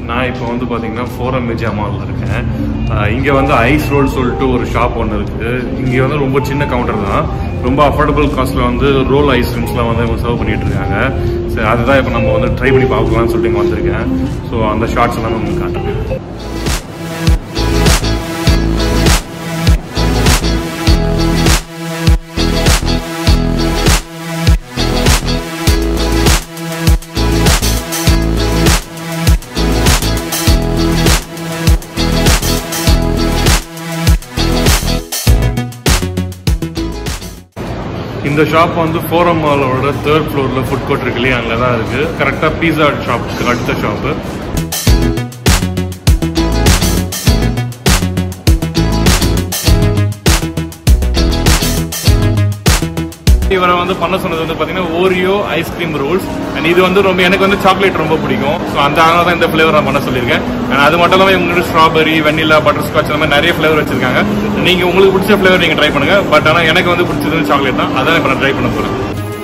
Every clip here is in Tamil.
நான் இப்போ வந்து பார்த்தீங்கன்னா ஃபோரம் விஜயா மாலில் இருக்கேன் இங்கே வந்து ஐஸ் ரோல் சொல்லிட்டு ஒரு ஷாப் ஒன்று இருக்குது இங்கே வந்து ரொம்ப சின்ன கவுண்டர் தான் ரொம்ப அஃபோர்டபுள் காஸ்ட்டில் வந்து ரோல் ஐஸ்கிரீம்ஸ்லாம் வந்து இவங்க சர்வ் பண்ணிட்டு இருக்காங்க சரி அதுதான் இப்போ நம்ம வந்து ட்ரை பண்ணி பார்க்கலாம்னு சொல்லிட்டு இங்கே வந்திருக்கேன் ஸோ அந்த ஷார்ட்ஸ் எல்லாம் உங்களுக்கு காட்டுறேன் இந்த ஷாப் வந்து ஃபோரம் மாலோட தேர்ட் ஃப்ளோரில் ஃபுட் கோர்ட் இருக்கு இல்லையா அங்கே தான் இருக்குது கரெக்டாக பீஸா ஷாப்புக்கு அடுத்த ஷாப்பு இவரை வந்து பண்ண சொன்னது வந்து பார்த்தீங்கன்னா ஓரியோ ஐஸ்கிரீம் ரோல்ஸ் அண்ட் இது வந்து ரொம்ப எனக்கு வந்து சாக்லேட் ரொம்ப பிடிக்கும் ஸோ அந்த அதனால தான் இந்த ஃப்ளேவர் நான் பண்ண சொல்லியிருக்கேன் அண்ட் அது மட்டும் இல்லாமல் இவங்க ஸ்ட்ராபெரி வெண்ணிலா பட்டர் ஸ்காட்ச் அந்த மாதிரி நிறைய ஃப்ளேவர் வச்சிருக்காங்க நீங்கள் உங்களுக்கு பிடிச்ச ஃப்ளேவர் நீங்கள் ட்ரை பண்ணுங்க பட் ஆனால் எனக்கு வந்து பிடிச்சது சாக்லேட் தான் அதான் இப்போ நான் ட்ரை பண்ண போகிறேன்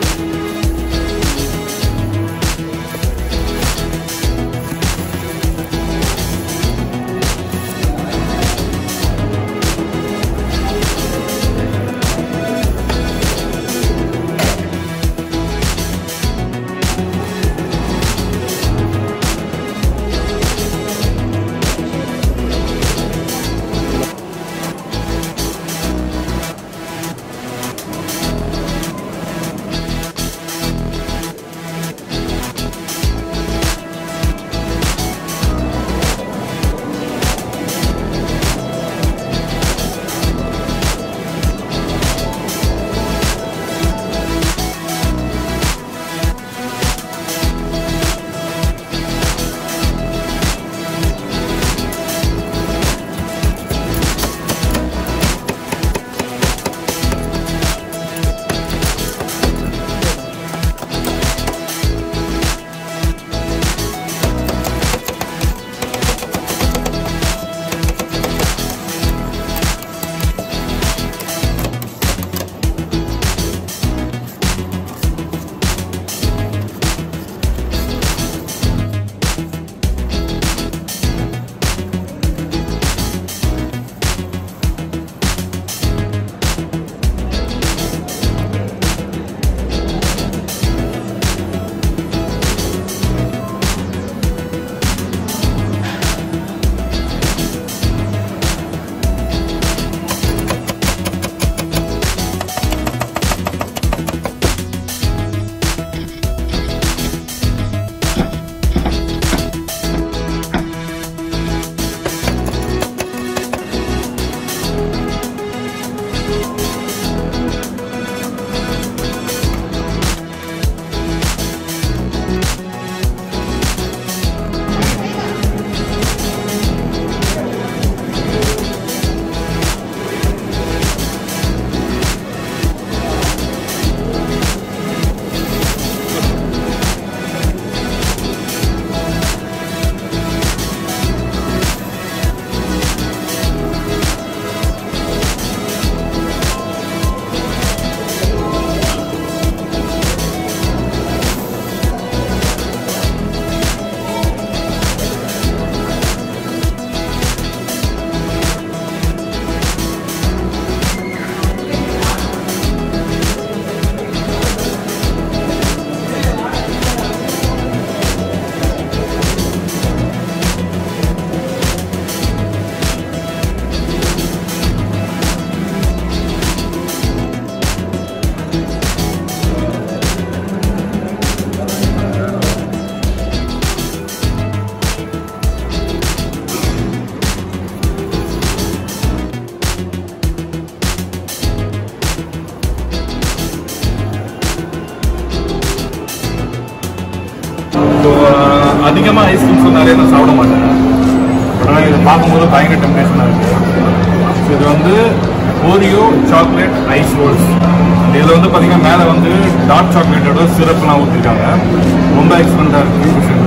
ஸோ அதிகமாக ஐஸ்கிரீம்ஸ் நிறைய நான் சாப்பிட மாட்டேன் ஆனால் இதை பார்க்கும்போது பயங்கர டெம்பரேச்சனாக இருக்குது இது வந்து ஓரியோ சாக்லேட் ஐஸ் ரோல்ஸ் இதில் வந்து பார்த்தீங்கன்னா மேலே வந்து டார்க் சாக்லேட்டோட சிரப்லாம் ஊற்றிருக்காங்க ரொம்ப எக்ஸ்பென்ஸாக இருக்குது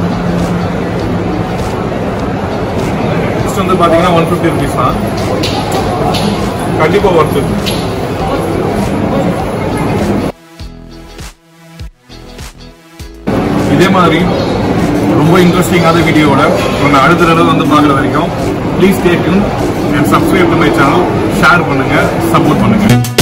நெக்ஸ்ட் வந்து பார்த்தீங்கன்னா ஒன் ஃபிஃப்டி ருபீஸ் தான் கண்டிப்பாக ஒர்த்து இதே மாதிரி ரொம்ப ரொம்ப இன்ட்ரெஸ்டிங்கான வீடியோவோட உங்களை அடுத்த தடவை வந்து பார்க்குற வரைக்கும் please take and subscribe to my channel share பண்ணுங்க சப்போர்ட் பண்ணுங்க